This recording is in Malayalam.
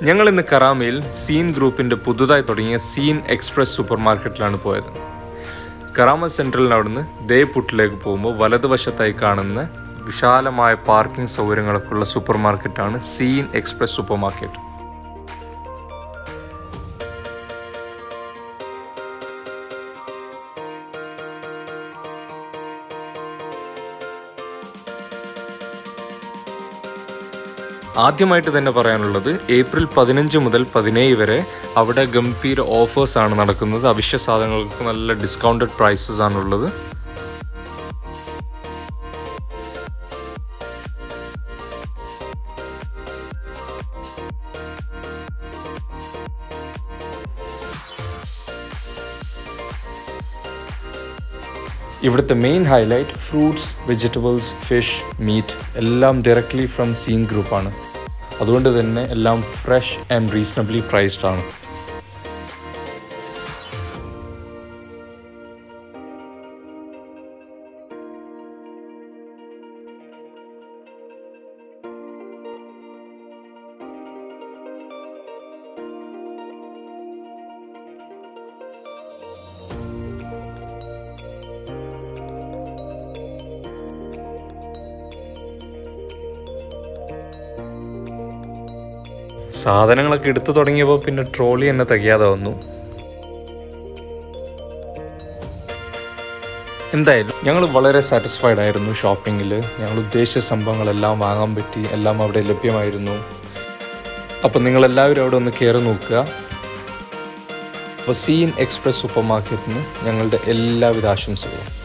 ഞങ്ങൾ ഇന്ന് കറാമയിൽ സീൻ ഗ്രൂപ്പിൻ്റെ പുതുതായി തുടങ്ങിയ സീൻ എക്സ്പ്രസ് സൂപ്പർ മാർക്കറ്റിലാണ് പോയത് കറാമ സെൻട്രലിന് അവിടുന്ന് ദേപുട്ടിലേക്ക് പോകുമ്പോൾ വലതുവശത്തായി കാണുന്ന വിശാലമായ പാർക്കിംഗ് സൗകര്യങ്ങളൊക്കെ ഉള്ള സൂപ്പർ മാർക്കറ്റാണ് സീൻ എക്സ്പ്രസ് സൂപ്പർ മാർക്കറ്റ് ആദ്യമായിട്ട് തന്നെ പറയാനുള്ളത് ഏപ്രിൽ പതിനഞ്ച് മുതൽ പതിനേഴ് വരെ അവിടെ ഗംഭീര ഓഫേഴ്സ് ആണ് നടക്കുന്നത് അവശ്യ സാധനങ്ങൾക്ക് നല്ല ഡിസ്കൗണ്ടഡ് പ്രൈസസ് ആണുള്ളത് ഇവിടുത്തെ main highlight fruits vegetables fish meat എല്ലാം ഡയറക്ട്ലി ഫ്രം സീൻ ഗ്രൂപ്പാണ് അതുകൊണ്ട് തന്നെ എല്ലാം ഫ്രഷ് ആൻഡ് റീസണബിളി പ്രൈസ്ഡ് ആണ് സാധനങ്ങളൊക്കെ എടുത്തു തുടങ്ങിയപ്പോൾ പിന്നെ ട്രോളി തന്നെ തികയാതെ വന്നു എന്തായാലും ഞങ്ങൾ വളരെ സാറ്റിസ്ഫൈഡ് ആയിരുന്നു ഷോപ്പിങ്ങിൽ ഞങ്ങൾ ഉദ്ദേശിച്ച സംഭവങ്ങളെല്ലാം വാങ്ങാൻ പറ്റി എല്ലാം അവിടെ ലഭ്യമായിരുന്നു അപ്പം നിങ്ങളെല്ലാവരും അവിടെ ഒന്ന് കയറി നോക്കുക അപ്പോൾ സീൻ എക്സ്പ്രസ് സൂപ്പർ മാർക്കറ്റിന് ഞങ്ങളുടെ എല്ലാവിധ ആശംസകളും